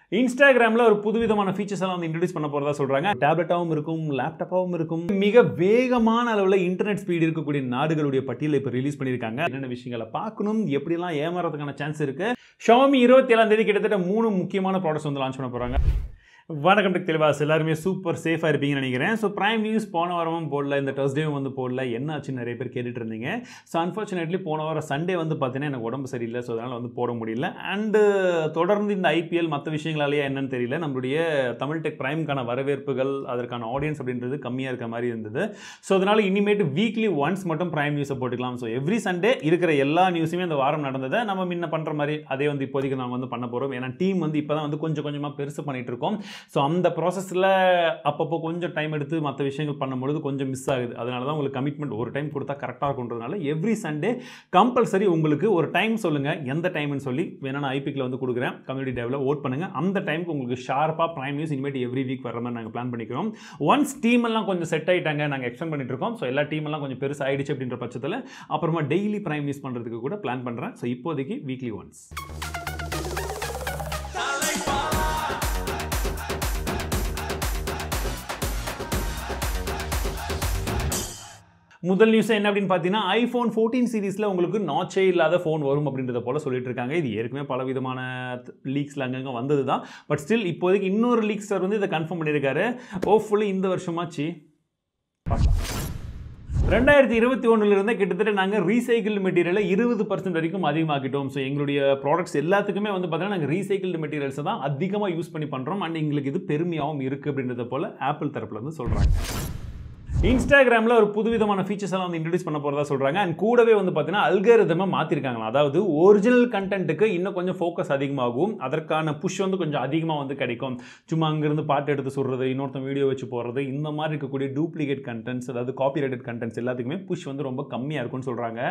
இன்ஸ்டாகிராமில் ஒரு புதுவிதமான ஃபீச்சர்ஸ் எல்லாம் வந்து இன்ட்ரடியூஸ் பண்ண போகிறதா சொல்கிறாங்க டேப்லெட்டாகவும் இருக்கும் லேப்டாப்பாகவும் இருக்கும் மிக வேகமான அளவில் இன்டர்நெட் ஸ்பீடு இருக்கக்கூடிய நாடுகளுடைய பட்டியலை இப்போ ரிலீஸ் பண்ணியிருக்காங்க என்னென்ன விஷயங்களை பார்க்கணும் எப்படிலாம் ஏமாறதுக்கான சான்ஸ் இருக்குது ஷாமி இருபத்தி ஏழாம் தேதி கிட்டத்தட்ட மூணு முக்கியமான ப்ராடக்ட்ஸ் வந்து லான்ச் பண்ண போகிறாங்க வணக்கம் டெக் தெளிவாஸ் எல்லாருமே சூப்பர் சேஃபாக இருப்பீங்கன்னு நினைக்கிறேன் ஸோ பிரைம் நியூஸ் போன வாரமும் போடல இந்த டர்ஸ்டேவும் வந்து போடல என்ன ஆச்சுன்னு நிறைய பேர் கேட்டுட்டு இருந்தீங்க ஸோ அன்ஃபார்ச்சுனேட்லி போன வாரம் சண்டே வந்து பார்த்தீங்கன்னா எனக்கு உடம்பு சரியில்லை ஸோ அதனால் வந்து போட முடியல அண்டு தொடர்ந்து இந்த ஐபிஎல் மற்ற விஷயங்களாலேயே என்னன்னு தெரியல நம்மளுடைய தமிழ் டெக் பிரைம்க்கான வரவேற்புகள் அதற்கான ஆடியன்ஸ் அப்படின்றது கம்மியாக இருக்க மாதிரி இருந்தது ஸோ அதனால் இனிமேட்டு வீக்லி ஒன்ஸ் மட்டும் பிரைம் நியூஸை போட்டுக்கலாம் ஸோ எவ்ரி சண்டே இருக்கிற எல்லா நியூஸுமே அந்த வாரம் நடந்ததை நம்ம முன்ன பண்ணுற மாதிரி அதே வந்து இப்போதைக்கு நாங்கள் வந்து பண்ண போகிறோம் ஏன்னா டீம் வந்து இப்போ தான் வந்து கொஞ்சம் கொஞ்சமாக பெருசு பண்ணிட்டு இருக்கோம் ஸோ அந்த ப்ராசஸில் அப்பப்போ கொஞ்சம் டைம் எடுத்து மற்ற விஷயங்கள் பண்ணும்பொழுது கொஞ்சம் மிஸ் ஆகுது அதனால தான் உங்களுக்கு கமிட்மெண்ட் ஒரு டைம் கொடுத்தா கரெக்டாக இருக்குன்றதுனால எவ்ரி சண்டே கம்பல்சரி உங்களுக்கு ஒரு டைம் சொல்லுங்கள் எந்த டைம்னு சொல்லி வேணா நான் ஐபிக்கில் வந்து கொடுக்குறேன் கம்யூனிட்டி டேவில் ஓட் பண்ணுங்கள் அந்த டைமுக்கு உங்களுக்கு ஷார்ப்பாக ப்ரைம் நியூஸ் இனிமேட்டு எவ்ரி வீக் வர மாதிரி நாங்கள் பிளான் பண்ணிக்கிறோம் ஒன்ஸ் டீம் எல்லாம் கொஞ்சம் செட் ஆகிட்டாங்க நாங்கள் எக்ஸ்டெண்ட் பண்ணிட்டு இருக்கோம் ஸோ எல்லா டீம் எல்லாம் கொஞ்சம் பெருசு ஆயிடுச்சு அப்படின்ற பட்சத்தில் அப்புறமா டெய்லி ப்ரைம் நியூஸ் பண்ணுறதுக்கு கூட பிளான் பண்ணுறேன் ஸோ இப்போதைக்கு வீக்லி ஒன்ஸ் முதல் நியூஸ் என்ன அப்படின்னு பார்த்தீங்கன்னா ஐஃபோன் ஃபோர்டீன் சீரீஸில் உங்களுக்கு நாச்சே இல்லாத ஃபோன் வரும் அப்படின்றத போல சொல்லிட்டு இருக்காங்க இது ஏற்கனவே பல விதமான லீக்ஸில் அங்கங்கே வந்தது தான் பட் ஸ்டில் இப்போதைக்கு இன்னொரு லீக் சார் வந்து இதை கன்ஃபார்ம் பண்ணியிருக்காரு ஹோப்ஃபுல்லி இந்த வருஷமாச்சு ரெண்டாயிரத்தி இருபத்தி ஒன்றுலேருந்து கிட்டத்தட்ட நாங்கள் ரீசைக்கிள்டு மெட்டீரியலை இருபது பர்சன்ட் வரைக்கும் அதிகமாக்கிட்டோம் ஸோ எங்களுடைய ப்ராடக்ட்ஸ் எல்லாத்துக்குமே வந்து பார்த்தீங்கன்னா நாங்கள் ரீசைக்கிள்டு மெட்டீரியல்ஸை தான் அதிகமாக யூஸ் பண்ணி பண்ணுறோம் அண்ட் எங்களுக்கு இது பெருமையாகவும் இருக்குது அப்படின்றத போல் ஆப்பிள் தரப்புல இருந்து சொல்கிறாங்க இன்ஸ்டாகிராமில் ஒரு புதுவிதமான ஃபீச்சர்ஸ் எல்லாம் வந்து இன்ட்ரடியூஸ் பண்ண போகிறதா சொல்கிறாங்க அண்ட் கூடவே வந்து பார்த்தீங்கன்னா அல்கரிதமாக மாற்றிருக்காங்களா அதாவது ஒரிஜினல் கண்டென்ட்டுக்கு இன்னும் கொஞ்சம் ஃபோக்கஸ் அதிகமாகும் அதற்கான புஷ் வந்து கொஞ்சம் அதிகமாக வந்து கிடைக்கும் சும்மா அங்கேருந்து பாட்டு எடுத்து சொல்கிறது இன்னொருத்தன் வீடியோ வச்சு போடுறது இந்த மாதிரி இருக்கக்கூடிய டூப்ளிகேட் கண்டென்ட்ஸ் அதாவது காப்பிரைட்டட் கண்டென்ட்ஸ் எல்லாத்துக்குமே புஷ் வந்து ரொம்ப கம்மியாக இருக்கும்னு சொல்கிறாங்க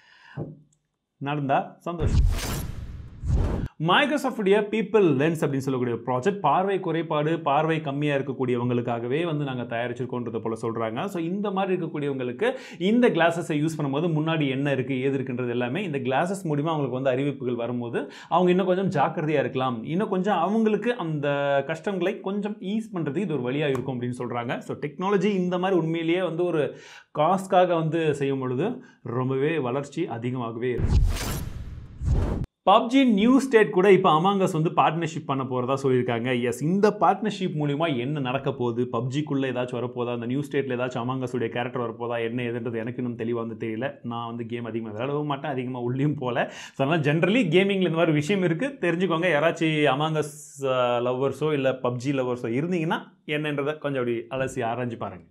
நடந்தா சந்தோஷம் மைக்ரோசாஃப்டுடைய பீப்பிள் லென்ஸ் அப்படின்னு சொல்லக்கூடிய ப்ராஜெக்ட் பார்வை குறைபாடு பார்வை கம்மியாக இருக்கக்கூடியவங்களுக்காகவே வந்து நாங்கள் தயாரிச்சிருக்கோன்றத போல சொல்கிறாங்க ஸோ இந்த மாதிரி இருக்கக்கூடியவங்களுக்கு இந்த கிளாஸஸை யூஸ் பண்ணும்போது முன்னாடி என்ன இருக்குது ஏது இருக்குன்றது எல்லாமே இந்த கிளாஸஸ் மூலிமா அவங்களுக்கு வந்து அறிவிப்புகள் வரும்போது அவங்க இன்னும் கொஞ்சம் ஜாக்கிரதையாக இருக்கலாம் இன்னும் கொஞ்சம் அவங்களுக்கு அந்த கஷ்டங்களை கொஞ்சம் ஈஸ் பண்ணுறதுக்கு இது ஒரு வழியாக இருக்கும் அப்படின்னு சொல்கிறாங்க ஸோ டெக்னாலஜி இந்த மாதிரி உண்மையிலேயே வந்து ஒரு காஸ்ட்காக வந்து செய்யும் பொழுது ரொம்பவே வளர்ச்சி அதிகமாகவே இருக்கும் பப்ஜி நியூ ஸ்டேட் கூட இப்போ அமாங்கஸ் வந்து பார்ட்னர்ஷிப் பண்ண போகிறதா சொல்லியிருக்காங்க எஸ் இந்த பார்ட்னர்ஷிப் மூலிமா என்ன நடக்க போகுது பப்ஜிக்குள்ளே ஏதாச்சும் வரப்போதா அந்த நியூ ஸ்டேட்டில் ஏதாச்சும் அமாங்கஸுடைய கேரக்டர் வரப்போதா என்ன எதுன்றது எனக்கு இன்னும் தெளிவாக வந்து தெரியல நான் வந்து கேம் அதிகமாக விளையாடவும் மாட்டேன் அதிகமாக உள்ளேயும் போகல ஸோ அதனால் ஜென்ரலி கேமிங்கில் இந்த மாதிரி விஷயம் இருக்குது தெரிஞ்சுக்கோங்க யாராச்சும் அமாங்கஸ் லவ்வர்ஸோ இல்லை பப்ஜி லவ்வர்ஸோ இருந்தீங்கன்னா என்னன்றதை கொஞ்சம் அப்படி அலசி ஆராய்ஞ்சு பாருங்கள்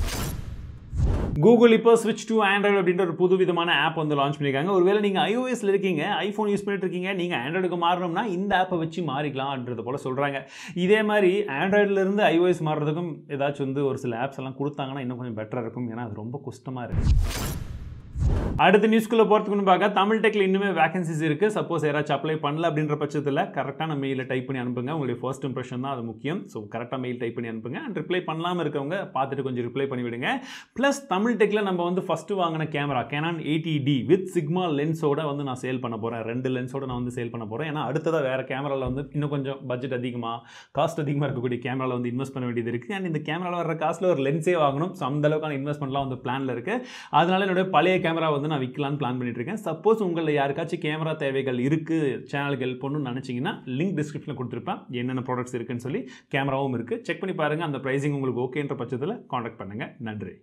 கூகுள் இப்போ ஸ்விட்ச் டு ஆண்ட்ராய்டு அப்படின்ற ஒரு புது விதமான ஆப் வந்து லான்ச் பண்ணியிருக்காங்க ஒருவேளை நீங்கள் ஐஓஎஸ்ல இருக்கீங்க ஐஃபோன் யூஸ் பண்ணிட்டு இருக்கீங்க நீங்கள் ஆண்ட்ராய்டுக்கு மாறணும்னா இந்த ஆப்பை வச்சு மாறிக்கலாம்ன்றது போல சொல்கிறாங்க இதே மாதிரி ஆண்ட்ராய்டுலேருந்து ஐஓஎஸ் மாறுறதுக்கும் ஏதாச்சும் வந்து ஒரு சில ஆப்ஸ் எல்லாம் கொடுத்தாங்கன்னா இன்னும் கொஞ்சம் பெட்டராக இருக்கும் ஏன்னா அது ரொம்ப கஷ்டமாக இருக்குது அடுத்த நியூஸ்க்குள்ளே போகிறதுக்குன்னு பார்க்க தமிழ் டெக்கில் இன்னுமே வேகன்சிஸ் இருக்குது சப்போஸ் யாராச்சும் அப்ளை பண்ணல அப்படின்ற பட்சத்தில் கரெக்டான மெயிலில் டைப் பண்ணி அனுப்புங்க உங்களுடைய ஃபர்ஸ்ட் இம்ப்ரெஷன் தான் அது முக்கியம் ஸோ கரெக்டாக மெயில் டைப் பண்ணி அனுப்புங்க அண்ட் ரிப்ளை பண்ணாமல் இருக்கவங்க பார்த்துட்டு கொஞ்சம் ரிப்ளை பண்ணி விடுங்க ப்ளஸ் தமிழ் டெக்கில் நம்ம வந்து ஃபஸ்ட்டு வாங்கின camera Canon eighty D with Sigma லென்ஸோட வந்து நான் சேல் பண்ண போகிறேன் ரெண்டு லென்ஸோட நான் வந்து சேல் பண்ண போகிறேன் ஏன்னா அடுத்ததாக வேறு கேமராவில் வந்து இன்னும் கொஞ்சம் பட்ஜெட் அதிகமாக காஸ்ட் அதிகமாக இருக்கக்கூடிய கேமராவில் வந்து இன்வெஸ்ட் பண்ண வேண்டியது இருக்குது அண்ட் இந்த கேமராவில் வர காஸ்ட்டில் ஒரு லென்ஸே வாங்கணும் ஸோ அந்த அளவுக்கான இன்வெஸ்ட்மெண்ட்லாம் வந்து பிளானில் இருக்குது அதனால என்னுடைய பழைய கேமரா வந்து நான் விற்கலான்னு பிளான் பண்ணிட்டு இருக்கேன் சப்போஸ் உங்களில் யாருக்காச்சும் கேமரா தேவைகள் இருக்குது சேனலுக்கு ஹெல்ப் பண்ணணும்னு நினச்சிங்கன்னா லிங்க் டிஸ்கிரிப்ஷனில் கொடுத்துருப்பேன் என்னென்ன ப்ராடக்ட்ஸ் இருக்குன்னு சொல்லி கேமராவும் இருக்குது செக் பண்ணி பாருங்கள் அந்த ப்ரைஸிங் உங்களுக்கு ஓகேன்ற பட்சத்தில் காண்டாக்ட் பண்ணுங்கள் நன்றி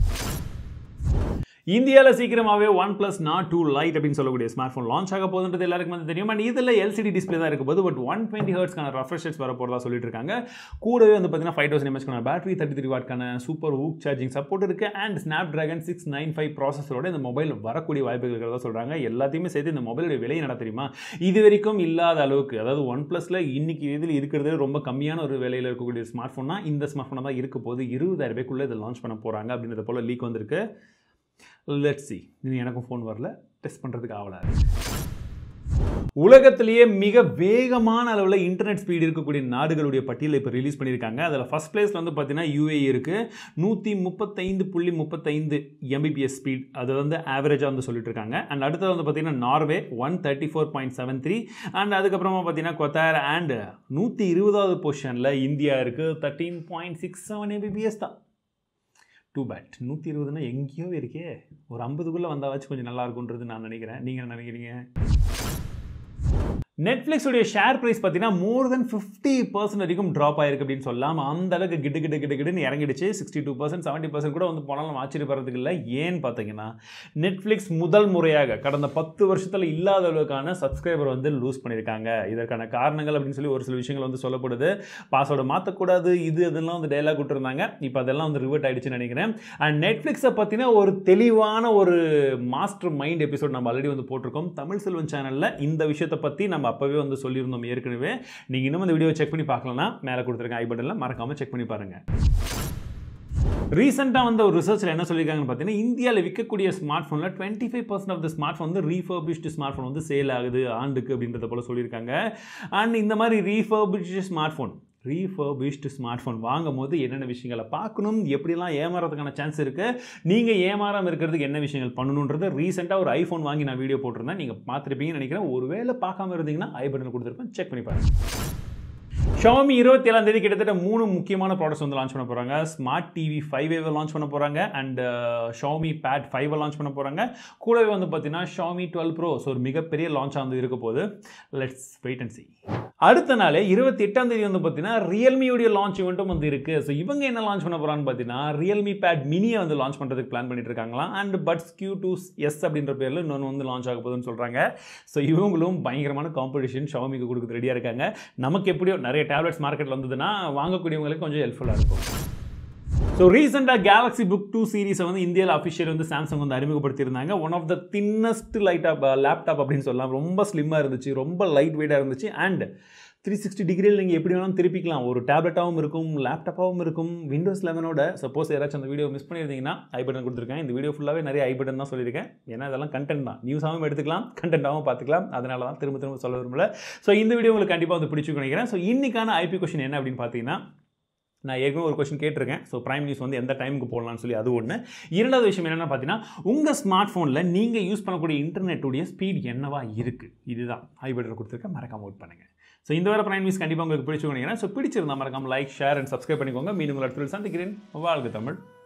இந்தியாவில் சீக்கிரமாகவே one plus Nord two light அப்படின்னு சொல்லக்கூடிய ஸ்மார்ட் ஃபோன் லான்ச் ஆக போகுதுன்றது எல்லாருக்கும் வந்து தெரியும் அண்ட் இதில் எல்சிடி டிஸ்பிளே தான் இருக்க போது பட் ஒன் டுவெண்ட்டி ஹர்ட்ஸ்க்கான ரெஃப்ரெஷர்ஸ் வர போகிறதா சொல்லிட்டு இருக்காங்க கூடவே வந்து பார்த்தீங்கன்னா ஃபைவ் தௌசண்ட் எம்எஸ்க்கான பேட்டரி தேர்ட்டி த்ரீ வாட்க்கான சூப்பர் ஊக் சார்ஜிங் சப்போர்ட் இருக்குது and Snapdragon six nine five ப்ராசஸரோட இந்த மொபைல் வரக்கூடிய வாய்ப்புகள் இருக்கிறதா சொல்கிறாங்க எல்லாத்தையுமே சேர்த்து இந்த மொபைலோட விலை என்ன தெரியுமா இது வரைக்கும் இல்லாத அளவுக்கு அதாவது ஒன் ப்ளஸில் இன்னைக்கு இதில் இருக்கிறது ரொம்ப கம்மியான ஒரு விலையில் இருக்கக்கூடிய ஸ்மார்ட் ஃபோனா இந்த ஸ்மார்ட் ஃபோனாக தான் இருக்க போது இருபதாயிரம் ரூபாய்க்குள்ளே இதை லான்ச் பண்ண போகிறாங்க அப்படின்றத போல் லீக் வந்திருக்கு லெட் சி இது எனக்கும் ஃபோன் வரல டெஸ்ட் பண்ணுறதுக்கு ஆவலாக உலகத்திலேயே மிக வேகமான அளவில் இன்டர்நெட் ஸ்பீடு இருக்கக்கூடிய நாடுகளுடைய பட்டியலை இப்போ ரிலீஸ் பண்ணியிருக்காங்க அதில் ஃபஸ்ட் பிளேஸில் வந்து பார்த்தீங்கன்னா யூஏ இருக்குது நூற்றி முப்பத்தைந்து புள்ளி முப்பத்தைந்து எம்பிபிஎஸ் ஸ்பீட் அது வந்து ஆவரேஜாக வந்து சொல்லிட்டு இருக்காங்க அண்ட் அடுத்தது வந்து பார்த்தீங்கன்னா Norway one thirty four point seven three and அதுக்கப்புறமா பார்த்தீங்கன்னா கொத்தார் அண்ட் நூற்றி இருபதாவது பொசிஷனில் இந்தியா இருக்குது thirteen point six seven Mbps தான் டூ பேட் நூற்றி இருபதுனா எங்கேயோ இருக்கே ஒரு ஐம்பதுக்குள்ளே வந்தாவாச்சும் கொஞ்சம் நல்லா இருக்குன்றது நான் நினைக்கிறேன் நீங்கள் என்ன நினைக்கிறீங்க நெட்ஃப்ளிக்ஸுடைய ஷேர் ப்ரைஸ் பார்த்தீங்கன்னா மோர் தென் ஃபிஃப்டி பர்சன்ட் வரைக்கும் ட்ராப் ஆயிருக்கு அப்படின்னு சொல்லலாம் அந்த அளவுக்கு கிட்டு கிட்டு கிட்டு கிட்டுன்னு இறங்கிடுச்சு sixty two percent seventy percent கூட வந்து போனாலும் ஆச்சரியப்படுறதுக்கு இல்லை ஏன்னு பார்த்தீங்கன்னா நெட்ஃப்ளிக்ஸ் முதல் முறையாக கடந்த பத்து வருஷத்தில் இல்லாத அளவுக்கான சப்ஸ்கிரைபர் வந்து லூஸ் பண்ணியிருக்காங்க இதற்கான காரணங்கள் அப்படின்னு சொல்லி ஒரு சில விஷயங்கள் வந்து சொல்லப்படுது பாஸ்வேர்டை மாற்றக்கூடாது இது இதெல்லாம் வந்து டைலாக் விட்டுருந்தாங்க இப்போ அதெல்லாம் வந்து ரிவர்ட் ஆயிடுச்சுன்னு நினைக்கிறேன் அண்ட் நெட்ஃப்ளிக்ஸை பற்றின ஒரு தெளிவான ஒரு மாஸ்டர் மைண்ட் எபிசோட் நம்ம ஆல்ரெடி வந்து போட்டிருக்கோம் தமிழ் செல்வன் சேனலில் இந்த விஷயத்தை பற்றி நம்ம அப்போவே வந்து சொல்லியிருந்தோம் ஏற்கனவே நீங்கள் இன்னும் இந்த வீடியோ செக் பண்ணி பார்க்கலன்னா மேலே கொடுத்துருக்கேன் ஐ பட்டனில் மறக்காமல் செக் பண்ணி பாருங்கள் ரீசெண்டாக வந்த ஒரு ரிசர்ச்சில் என்ன சொல்லியிருக்காங்கன்னு பார்த்தீங்கன்னா இந்தியாவில் விற்கக்கூடிய ஸ்மார்ட் ஃபோனில் twenty five percent of the smart phone வந்து ரீஃபர்பிஷ்டு ஸ்மார்ட் ஃபோன் வந்து சேல் ஆகுது ஆண்டுக்கு அப்படின்றத போல் சொல்லியிருக்காங்க அண்ட் இந்த மாதிரி refurbished smart phone refurbished smart phone வாங்கும் போது என்னென்ன விஷயங்களை பார்க்கணும் எப்படிலாம் ஏமாறதுக்கான சான்ஸ் இருக்குது நீங்கள் ஏமாறாமல் இருக்கிறதுக்கு என்ன விஷயங்கள் பண்ணணுன்றது ரீசெண்டாக ஒரு ஐஃபோன் வாங்கி நான் வீடியோ போட்டிருந்தேன் நீங்கள் பார்த்துருப்பீங்கன்னு நினைக்கிறேன் ஒருவேளை பார்க்காம இருந்தீங்கன்னா ஐ பட்டன் கொடுத்துருப்பேன் செக் பண்ணி பாருங்கள் ஷாமி இருபத்தி ஏழாம் தேதி கிட்டத்தட்ட மூணு முக்கியமான ப்ராடக்ட்ஸ் வந்து லான்ச் பண்ண போகிறாங்க ஸ்மார்ட் டிவி ஃபைவ் ஏவை லான்ச் பண்ண போகிறாங்க அண்ட் ஷாமி பேட் ஃபைவை லான்ச் பண்ண போகிறாங்க கூடவே வந்து பார்த்தீங்கன்னா ஷாமி டுவெல் ப்ரோ ஸோ ஒரு மிகப்பெரிய லான்ச் வந்து இருக்க போது லெட்ஸ் வெயிட் அண்ட் சி அடுத்த நாள் இருபத்தி எட்டாம் தேதி வந்து பார்த்தீங்கன்னா ரியல்மியுடைய லான்ச் இவெண்ட்டும் வந்து இருக்குது ஸோ இவங்க என்ன லான்ச் பண்ண போகிறான்னு பார்த்தீங்கன்னா ரியல்மி பேட் மினியை வந்து லான்ச் பண்ணுறதுக்கு பிளான் பண்ணிட்டு இருக்காங்களாம் and buds Q two S அப்படின்ற பேரில் இன்னொன்று வந்து லான்ச் ஆக போகுதுன்னு சொல்கிறாங்க ஸோ இவங்களும் பயங்கரமான காம்படிஷன் ஷாமிக்கு கொடுக்குறது ரெடியாக இருக்காங்க நமக்கு எப்படியோ நிறைய டேப்லெட்ஸ் மார்க்கெட்டில் வந்ததுன்னா வாங்கக்கூடியவங்களுக்கு கொஞ்சம் ஹெல்ப்ஃபுல்லாக இருக்கும் ஸோ ரீசெண்டாக கேலக்ஸி புக் டூ சீரிஸை வந்து இந்தியாவில் அஃபிஷியல் வந்து சாம்சங் வந்து அறிமுகப்படுத்தியிருந்தாங்க one of the thinnest laptop laptop அப்படின்னு சொல்லலாம் ரொம்ப ஸ்லிம்மாக இருந்துச்சு ரொம்ப லைட் வெயிட்டாக இருந்துச்சு அண்ட் த்ரீ சிக்ஸ்டி டிகிரியில் நீங்கள் எப்படி வேணாலும் திருப்பிக்கலாம் ஒரு டேப்லெட்டாகவும் இருக்கும் லேப்டாப்பாகவும் இருக்கும் விண்டோஸ் லெவனோட சப்போஸ் யாராச்சும் அந்த வீடியோ மிஸ் பண்ணியிருந்தீங்கன்னா ஐ பட்டன் கொடுத்துருக்கேன் இந்த வீடியோ ஃபுல்லாகவே நிறைய ஐ பட்டன் தான் சொல்லியிருக்கேன் ஏன்னா இதெல்லாம் கண்டென்ட் தான் நியூஸாகவும் எடுத்துக்கலாம் கண்டென்ட்டாகவும் பார்த்துக்கலாம் அதனால தான் திரும்ப திரும்ப சொல்ல விரும்பல ஸோ இந்த வீடியோ உங்களுக்கு கண்டிப்பாக வந்து பிடிச்சி நினைக்கிறேன் ஸோ இன்றைக்கான ஐபி கொஷின் என்ன அப்படின்னு பார்த்தீங்கன்னா நான் ஏற்கனவே ஒரு கொஸ்டின் கேட்டிருக்கேன் ஸோ ப்ரைம் நியூஸ் வந்து எந்த டைமுக்கு போடலாம்னு சொல்லி அது ஒன்று இரண்டாவது விஷயம் என்னென்னு பார்த்தீங்கன்னா உங்கள் ஸ்மார்ட் ஃபோனில் நீங்கள் யூஸ் பண்ணக்கூடிய இன்டர்நெட்டுடைய ஸ்பீட் என்னவா இருக்குது இதுதான் ஐ பட்டன் கொடுத்துருக்கேன் மறக்காம ஓட் பண்ணுங்கள் ஸோ இந்த வேறு ப்ரைம் நியூஸ் கண்டிப்பாக உங்களுக்கு பிடிச்சிருக்கீங்க ஸோ பிடிச்சிருந்தா மறக்காம லைக் ஷேர் அண்ட் சப்ஸ்கிரைப் பண்ணிக்கோங்க மீண்டும் உங்கள் இடத்துல சந்திக்கிறேன் வாழ்க தமிழ்